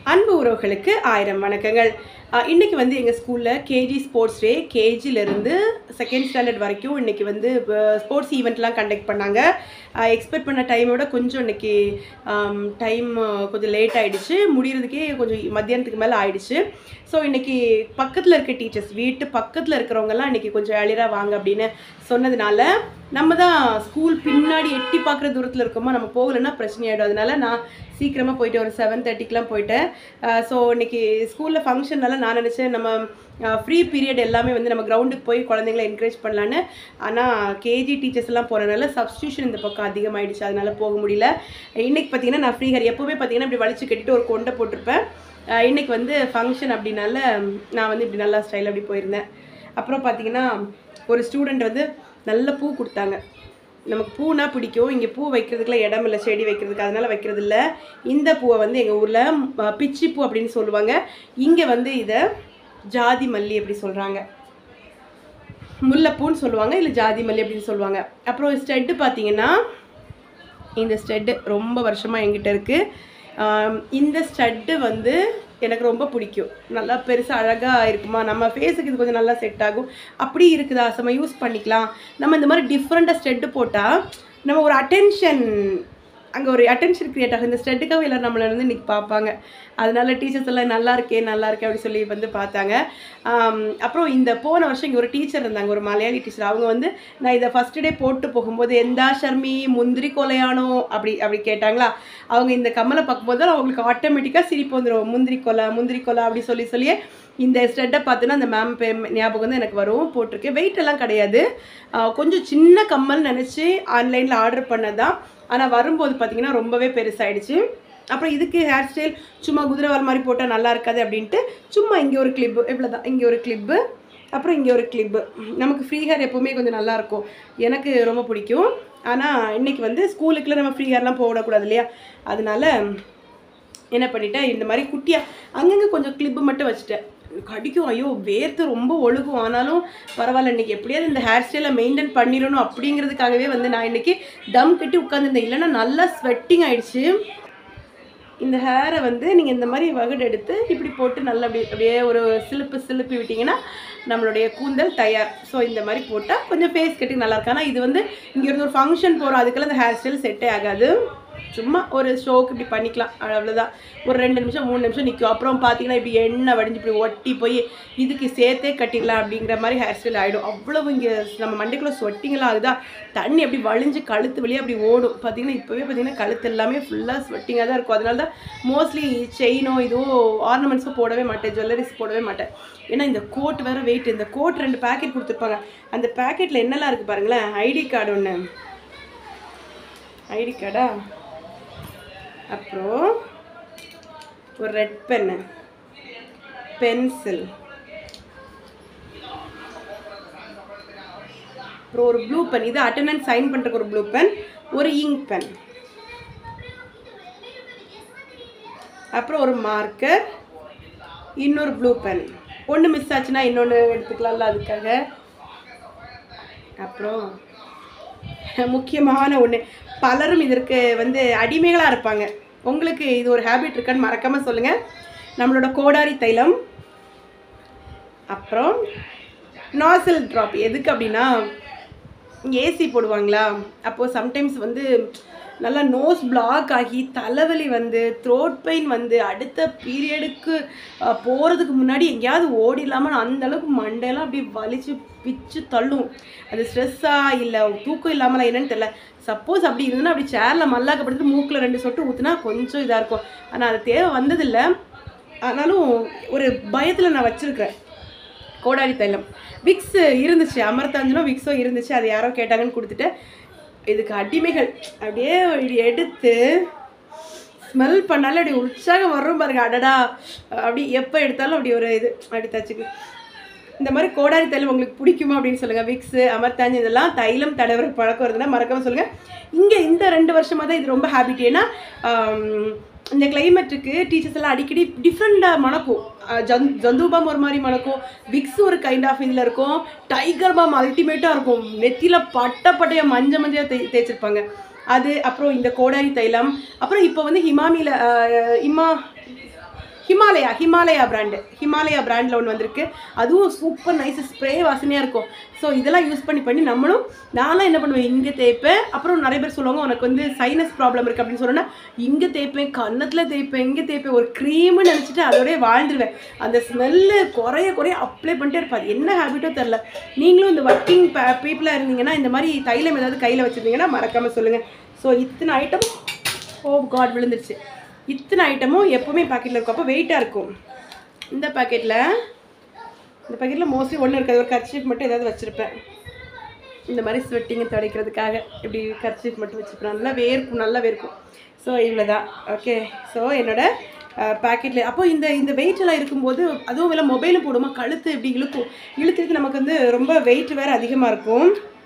அன்பு உறவுகளுக்கு ஆயிரம் வணக்கங்கள் அஹ் இன்னைக்கு வந்து எங்கள் ஸ்கூலில் கேஜி ஸ்போர்ட்ஸ் டே கேஜிலேருந்து செகண்ட் ஸ்டாண்டர்ட் வரைக்கும் இன்னைக்கு வந்து ஸ்போர்ட்ஸ் ஈவெண்ட்லாம் கண்டக்ட் பண்ணாங்க எக்ஸ்பெக்ட் பண்ண டைமோட கொஞ்சம் இன்னைக்கு டைம் கொஞ்சம் லேட் ஆயிடுச்சு முடியறதுக்கே கொஞ்சம் மத்தியானத்துக்கு மேலே ஆயிடுச்சு ஸோ இன்னைக்கு பக்கத்தில் இருக்க டீச்சர்ஸ் வீட்டு பக்கத்தில் இருக்கிறவங்கலாம் இன்னைக்கு கொஞ்சம் எளிராக வாங்க அப்படின்னு சொன்னதுனால நம்ம தான் ஸ்கூல் பின்னாடி எட்டி பார்க்குற தூரத்தில் இருக்கோமோ நம்ம போகலைன்னா பிரச்சனை ஆகிடும் அதனால நான் சீக்கிரமாக போயிட்டு ஒரு செவன் தேர்ட்டிக்கெலாம் போயிட்டேன் ஸோ இன்னைக்கு ஸ்கூலில் ஃபங்க்ஷன்னால நான் நினச்சேன் நம்ம ஃப்ரீ பீரியட் எல்லாமே வந்து நம்ம கிரவுண்டுக்கு போய் குழந்தைங்கள என்கரேஜ் பண்ணலான்னு ஆனால் கேஜி டீச்சர்ஸ் எல்லாம் போகிறனால சப்ஸ்டியூஷன் இந்த பக்கம் அதிகமாகிடுச்சு அதனால போக முடியல இன்னைக்கு பார்த்தீங்கன்னா நான் ஃப்ரீ ஹேர் எப்போவுமே பார்த்தீங்கன்னா இப்படி வலிச்சு கட்டிட்டு ஒரு கொண்டை போட்டிருப்பேன் அஹ் இன்னைக்கு வந்து ஃபங்க்ஷன் அப்படின்னால நான் வந்து இப்படி நல்லா ஸ்டைல் அப்படி போயிருந்தேன் அப்புறம் பார்த்தீங்கன்னா ஒரு ஸ்டூடெண்ட் வந்து நல்ல பூ கொடுத்தாங்க நமக்கு பூனா பிடிக்கும் இங்கே பூ வைக்கிறதுக்குலாம் இடம் இல்லை செடி வைக்கிறதுக்கு அதனால வைக்கிறது இல்ல இந்த பூவை வந்து எங்கள் ஊரில் பிச்சி பூ அப்படின்னு சொல்லுவாங்க இங்கே வந்து இதை ஜாதி மல்லி அப்படி சொல்கிறாங்க முல்லைப்பூன்னு சொல்லுவாங்க இல்லை ஜாதி மல்லி அப்படின்னு சொல்லுவாங்க அப்புறம் ஸ்டெட்டு பார்த்தீங்கன்னா இந்த ஸ்டெட்டு ரொம்ப வருஷமாக என்கிட்ட இருக்குது இந்த ஸ்டட்டு வந்து எனக்கு ரொம்ப பிடிக்கும் நல்லா பெருசாக அழகாக இருக்குமா நம்ம ஃபேஸுக்கு இது கொஞ்சம் நல்லா செட் ஆகும் அப்படி இருக்குதா நம்ம யூஸ் பண்ணிக்கலாம் நம்ம இந்த மாதிரி டிஃப்ரெண்ட்டாக ஸ்டெட்டு போட்டால் நம்ம ஒரு அட்டென்ஷன் அங்கே ஒரு அட்டென்ஷன் கிரியேட் ஆகும் இந்த ஸ்டெட்டுக்காக எல்லோரும் நம்மளை வந்து இன்றைக்கி பார்ப்பாங்க அதனால டீச்சர்ஸ் எல்லாம் நல்லா இருக்கே நல்லா இருக்கே அப்படி சொல்லி வந்து பார்த்தாங்க ஆம், அப்புறம் இந்த போன வருஷம் இங்கே ஒரு டீச்சர் இருந்தாங்க ஒரு மலையாளி டீச்சர் அவங்க வந்து நான் இதை ஃபஸ்ட் டே போட்டு போகும்போது எந்தா ஷர்மி முந்திரி கொலையானோ அப்படி அப்படி கேட்டாங்களா அவங்க இந்த கம்மலை பார்க்கும்போது அவங்களுக்கு ஆட்டோமேட்டிக்காக சிரிப்பு வந்துடும் முந்திரி கொலை முந்திரி கொலை அப்படி சொல்லி சொல்லியே இந்த ஸ்டெட்டை பார்த்தோன்னா அந்த மேம் பே ஞாபகம் வந்து எனக்கு வரும் போட்டிருக்கேன் வெயிட் எல்லாம் கிடையாது ஆ, கொஞ்சம் சின்ன கம்மல் நினச்சி ஆன்லைனில் ஆர்டர் பண்ணதான் ஆனால் வரும்போது பார்த்தீங்கன்னா ரொம்பவே பெருசாயிடுச்சு அப்புறம் இதுக்கு ஹேர் ஸ்டைல் சும்மா குதிரைவால் மாதிரி போட்டால் நல்லா இருக்காது அப்படின்ட்டு சும்மா இங்கே ஒரு கிளிப்பு இவ்வளோ தான் இங்கே ஒரு கிளிப்பு அப்புறம் இங்கே ஒரு கிளிப்பு நமக்கு ஃப்ரீ ஹேர் எப்போவுமே கொஞ்சம் நல்லா இருக்கும் எனக்கு ரொம்ப பிடிக்கும் ஆனால் இன்னைக்கு வந்து ஸ்கூலுக்குள்ள நம்ம ஃப்ரீ ஹேர்லாம் போடக்கூடாது இல்லையா அதனால என்ன பண்ணிட்டேன் இந்த மாதிரி குட்டியாக அங்கங்கே கொஞ்சம் கிளிப்பு மட்டும் வச்சுட்டேன் கடிக்கும் ஐயோ வேர்த்து ரொம்ப ஒழுகும் ஆனாலும் பரவாயில்ல இன்னைக்கு எப்படியாவது இந்த ஹேர் ஸ்டைலை மெயின்டைன் பண்ணிடணும் அப்படிங்கிறதுக்காகவே வந்து நான் இன்னைக்கு தம் கட்டி உட்காந்துருந்தேன் இல்லைன்னா நல்லா ஸ்வெட்டிங் ஆயிடுச்சு இந்த ஹேரை வந்து நீங்கள் இந்த மாதிரி வகுடு எடுத்து இப்படி போட்டு நல்லா அப்படி அப்படியே ஒரு சிலுப்பு சிலுப்பி விட்டிங்கன்னா நம்மளுடைய கூந்தல் தயார் ஸோ இந்த மாதிரி போட்டால் கொஞ்சம் ஃபேஸ் கட்டி நல்லா இருக்கு ஆனால் இது வந்து இங்கே இருந்து ஒரு ஃபங்க்ஷன் போகிறோம் அதுக்கெல்லாம் இந்த ஹேர் ஸ்டைல் செட்டே ஆகாது சும்மா ஒரு ஷோக்கு இப்படி பண்ணிக்கலாம் அவ்வளோதான் ஒரு ரெண்டு நிமிஷம் மூணு நிமிஷம் நிற்கும் அப்புறம் பார்த்தீங்கன்னா இப்படி எண்ணெய் வடிஞ்சு இப்படி ஒட்டி போய் இதுக்கு சேர்த்தே கட்டிடலாம் அப்படிங்கிற மாதிரி ஹேர் ஸ்டைல் ஆகிடும் அவ்வளவு இங்கே நம்ம மண்டைக்குள்ளே ஸ்வெட்டிங்லாம் ஆகுதா தண்ணி அப்படி வழிஞ்சு கழுத்து வெளியே அப்படி ஓடும் பார்த்தீங்கன்னா இப்போவே பார்த்தீங்கன்னா கழுத்து எல்லாமே ஃபுல்லாக ஸ்வெட்டிங்காக தான் இருக்கும் அதனால தான் மோஸ்ட்லி செயினோ இதுவோ ஆர்னமெண்ட்ஸோ போடவே மாட்டேன் ஜுவல்லரிஸ் போடவே மாட்டேன் ஏன்னா இந்த கோட் வேறு வெயிட் இந்த கோட் ரெண்டு பேக்கெட் கொடுத்துருப்பாங்க அந்த பேக்கெட்டில் என்னெல்லாம் இருக்குது பாருங்களேன் ஐடி கார்டு ஒன்று ஐடி கார்டா அப்புறம் ஒரு ரெட் பென்னு பென்சில் அப்புறம் ஒரு ப்ளூ பென் இது அட்டண்டன்ஸ் சைன் பண்ணுறதுக்கு ஒரு ப்ளூ பென் ஒரு இங்க் பென் அப்புறம் ஒரு மார்க்கர் இன்னொரு ப்ளூ பென் ஒன்று மிஸ் ஆச்சுன்னா இன்னொன்று எடுத்துக்கலாம்ல அதுக்காக அப்புறம் முக்கியமான ஒன்று பலரும் இதற்கு வந்து அடிமைகளாக இருப்பாங்க உங்களுக்கு இது ஒரு ஹேபிட் இருக்கான்னு மறக்காமல் சொல்லுங்கள் நம்மளோட கோடாரி தைலம் அப்புறம் நாசல் ட்ராப் எதுக்கு அப்படின்னா ஏசி போடுவாங்களா அப்போது சம்டைம்ஸ் வந்து நல்லா நோஸ் பிளாக் ஆகி தலைவலி வந்து த்ரோட் பெயின் வந்து அடுத்த பீரியடுக்கு போகிறதுக்கு முன்னாடி எங்கேயாவது ஓடிடலாமல் அந்த அளவுக்கு மண்டையெல்லாம் அப்படி வலிச்சு பிச்சு தள்ளும் அது ஸ்ட்ரெஸ்ஸாக இல்லை தூக்கம் இல்லாமலா என்னன்னு தெரியல சப்போஸ் அப்படி இருந்ததுன்னா அப்படி சேரில் மல்லாக்கப்படுத்து மூக்கில் ரெண்டு சொட்டு ஊற்றுனா கொஞ்சம் இதாக இருக்கும் ஆனால் அது தேவை வந்ததில்லை ஆனாலும் ஒரு பயத்தில் நான் வச்சுருக்கிறேன் கோடாரி தைலம் விக்ஸ் இருந்துச்சு அமர்தாஞ்சனும் விக்ஸோ இருந்துச்சு அது யாரோ கேட்டாங்கன்னு கொடுத்துட்டு இதுக்கு அடிமைகள் அப்படியே இப்படி எடுத்து ஸ்மெல் பண்ணாலே அப்படி உற்சாகம் வரும் பாருங்க அடடா அப்படி எப்போ எடுத்தாலும் அப்படி ஒரு இது எடுத்தாச்சுக்கு இந்த மாதிரி கோடாரி தைலம் உங்களுக்கு பிடிக்குமா அப்படின்னு சொல்லுங்கள் விக்ஸு அமர்தாஞ்சு இதெல்லாம் தைலம் தடவுற பழக்கம் இருந்ததுன்னா மறக்காம சொல்லுங்கள் இங்கே இந்த ரெண்டு வருஷமாக தான் இது ரொம்ப ஹேபிட் ஏன்னா ஆம், இந்த கிளைமேட்டுக்கு டீச்சர்ஸ் எல்லாம் அடிக்கடி டிஃப்ரெண்ட்டாக மணக்கும் அஹ் ஜந் ஜந்தூபாம் ஒரு மாதிரி மணக்கும் விக்ஸ் ஒரு கைண்ட் ஆஃப் இதில் இருக்கும் டைகர் பாம் அல்டிமேட்டாக இருக்கும் நெத்தியில் பட்ட பட்டையாக மஞ்ச மஞ்சள் தே தேய்ச்சிருப்பாங்க அது அப்புறம் இந்த கோடாரி தைலம் அப்புறம் இப்போ வந்து ஹிமாமியில் இம்மா ஹிமாலயா ஹிமாலயா பிராண்டு ஹிமாலயா பிராண்டில் ஒன்று வந்திருக்கு அதுவும் சூப்பர் நைஸ் ஸ்ப்ரே வாசனையாக இருக்கும் ஸோ இதெல்லாம் யூஸ் பண்ணி பண்ணி நம்மளும் நான்லாம் என்ன பண்ணுவேன் இங்கே தேய்ப்பேன் அப்புறம் நிறைய பேர் சொல்லுவாங்க உனக்கு வந்து சைனஸ் ப்ராப்ளம் இருக்குது அப்படின்னு சொன்னா இங்கே தேய்ப்பேன் கன்னத்தில் தேய்ப்பேன் இங்கே தேய்ப்பேன் ஒரு க்ரீம்னு நினச்சிட்டு அதோடய வாழ்ந்துருவேன் அந்த ஸ்மெல்லு குறைய குறைய அப்ளை பண்ணிட்டே இருப்பாது என்ன ஹேபிட்டோ தெரில நீங்களும் இந்த ஒர்க்கிங் பீப்புளாக இருந்தீங்கன்னா இந்த மாதிரி தைலம் ஏதாவது கையில் வச்சுருந்தீங்கன்னா மறக்காமல் சொல்லுங்கள் ஸோ இத்தனை ஐட்டம் ஓ காட் விழுந்துருச்சு இத்தனை ஐட்டமும் எப்போவுமே பாக்கெட்டில் இருக்கும் அப்போ வெயிட்டாக இருக்கும் இந்த பாக்கெட்டில் இந்த பாக்கெட்டில் மோஸ்ட்லி ஒன்றும் இருக்காது ஒரு கர்ச்சீஃப் மட்டும் ஏதாவது வச்சுருப்பேன் இந்த மாதிரி ஸ்வெட்டிங்கை துடைக்கிறதுக்காக இப்படி கர்ச்சீஃப் மட்டும் வச்சுருப்பேன் நல்லா வேர்க்கும் நல்லா வேர்க்கும் ஸோ இவ்வளோ தான் ஓகே ஸோ என்னோட பேக்கெட்டில் அப்போ இந்த இந்த வெயிட் எல்லாம் இருக்கும்போது அதுவும் இல்லை மொபைலும் போடுமா கழுத்து இப்படி இழுக்கும் இழுத்துட்டு நமக்கு வந்து ரொம்ப வெயிட் வேறு அதிகமாக இருக்கும்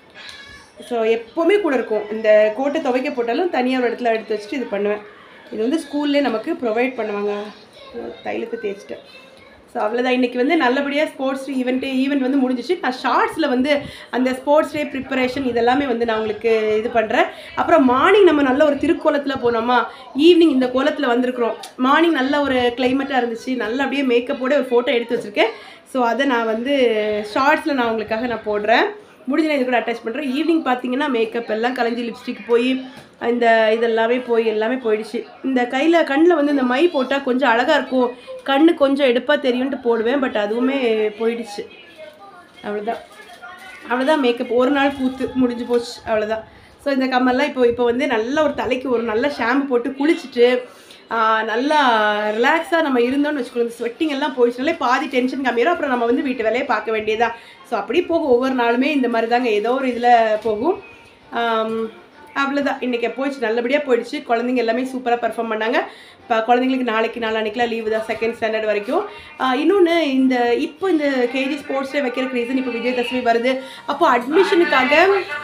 ஸோ எப்போவுமே கூட இருக்கும் இந்த கோட்டை துவைக்க போட்டாலும் தனியாக ஒரு இடத்துல எடுத்து வச்சுட்டு இது பண்ணுவேன் இது வந்து ஸ்கூல்லே நமக்கு ப்ரொவைட் பண்ணுவாங்க தைலத்தை தேய்ச்சிட்டேன் ஸோ அவ்வளோதான் இன்றைக்கி வந்து நல்லபடியாக ஸ்போர்ட்ஸ் ஈவெண்ட்டு ஈவெண்ட் வந்து முடிஞ்சிச்சு நான் ஷார்ட்ஸில் வந்து அந்த ஸ்போர்ட்ஸ் டே ப்ரிப்பரேஷன் இதெல்லாமே வந்து நான் உங்களுக்கு இது பண்ணுறேன் அப்புறம் மார்னிங் நம்ம நல்ல ஒரு திருக்கோலத்தில் போனோமா ஈவினிங் இந்த கோலத்தில் வந்திருக்கிறோம் மார்னிங் நல்ல ஒரு கிளைமேட்டாக இருந்துச்சு நல்ல அப்படியே மேக்கப்போட ஒரு ஃபோட்டோ எடுத்து வச்சுருக்கேன் ஸோ அதை நான் வந்து ஷார்ட்ஸில் நான் உங்களுக்காக நான் போடுறேன் முடிஞ்ச நான் இது கூட அட்டாச் பண்ணுறேன் ஈவினிங் பார்த்தீங்கன்னா மேக்கப் எல்லாம் கலைஞ்சி லிப்ஸ்டிக் போய் இந்த இதெல்லாமே போய் எல்லாமே போயிடுச்சு இந்த கையில் கண்ணில் வந்து இந்த மை போட்டால் கொஞ்சம் அழகாக இருக்கும் கண்ணு கொஞ்சம் எடுப்பாக தெரியும்ட்டு போடுவேன் பட் அதுவுமே போயிடுச்சு அவ்வளோதான் அவ்வளோதான் மேக்கப் ஒரு நாள் கூத்து முடிஞ்சு போச்சு அவ்வளோதான் ஸோ இந்த கம்மல்லாம் இப்போ இப்போ வந்து நல்ல ஒரு தலைக்கு ஒரு நல்ல ஷாம்பு போட்டு குளிச்சுட்டு ஆஹ், நல்லா ரிலாக்ஸாக நம்ம இருந்தோம்னு வச்சுக்கோங்க ஸ்வெட்டிங் எல்லாம் போயிடுச்சுனாலே பாதி டென்ஷன் கம்மியாயிரும் அப்புறம் நம்ம வந்து வீட்டு வேலையை பார்க்க வேண்டியதா ஸோ அப்படி போகும் ஒவ்வொரு நாளுமே இந்த மாதிரி தாங்க ஏதோ ஒரு இதில் போகும் ஆம், அவ்வளோதான் இன்றைக்கி போயிடுச்சு நல்லபடியாக போயிடுச்சு குழந்தைங்க எல்லாமே சூப்பராக பெர்ஃபார்ம் பண்ணாங்க இப்போ குழந்தைங்களுக்கு நாளைக்கு நாளானிக்கெலாம் லீவு தான் செகண்ட் ஸ்டாண்டர்ட் வரைக்கும் இன்னொன்று இந்த இப்போ இந்த கேஜி ஸ்போர்ட்ஸ் டே வைக்கிறதுக்கு ரீசன் இப்போ விஜயதசமி வருது அப்போ அட்மிஷனுக்காக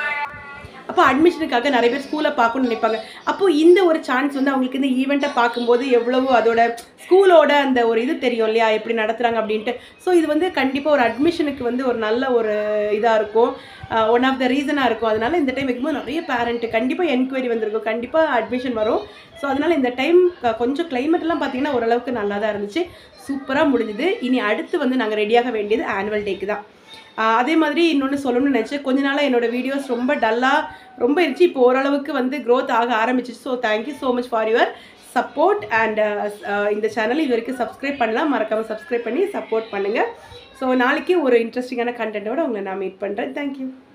அப்போ அட்மிஷனுக்காக நிறைய பேர் ஸ்கூலை பார்க்கணும்னு நினைப்பாங்க அப்போ இந்த ஒரு சான்ஸ் வந்து அவங்களுக்கு இந்த ஈவெண்ட்டை பார்க்கும்போது எவ்வளவோ அதோட ஸ்கூலோட அந்த ஒரு இது தெரியும் இல்லையா எப்படி நடத்துகிறாங்க அப்படின்ட்டு ஸோ இது வந்து கண்டிப்பாக ஒரு அட்மிஷனுக்கு வந்து ஒரு நல்ல ஒரு இதாக இருக்கும் ஒன் ஆஃப் த ரீசனாக இருக்கும் அதனால இந்த டைம் வைக்கும்போது நிறைய பேரண்ட்டு கண்டிப்பாக என்கொயரி வந்திருக்கும் கண்டிப்பாக அட்மிஷன் வரும் ஸோ அதனால் இந்த டைம் கொஞ்சம் climate எல்லாம் பார்த்தீங்கன்னா ஓரளவுக்கு நல்லா தான் இருந்துச்சு சூப்பராக முடிஞ்சுது இனி அடுத்து வந்து நாங்கள் ரெடியாக வேண்டியது ஆனுவல் டேக்கு தான் ஆஹ் அதே மாதிரி இன்னொன்று சொல்லணும்னு நினச்சேன் கொஞ்ச நாளாக என்னோட வீடியோஸ் ரொம்ப டல்லாக ரொம்ப இருந்துச்சு இப்போ ஓரளவுக்கு வந்து க்ரோத் ஆக ஆரம்பிச்சிச்சு so thank you so much for your support and இந்த சேனல் இது வரைக்கும் சப்ஸ்கிரைப் பண்ணலாம் மறக்காமல் சப்ஸ்கிரைப் பண்ணி சப்போர்ட் பண்ணுங்கள் ஸோ நாளைக்கு ஒரு இன்ட்ரெஸ்டிங்கான கண்டென்ட்டோட உங்களை நான் மீட் பண்ணுறேன் தேங்க்யூ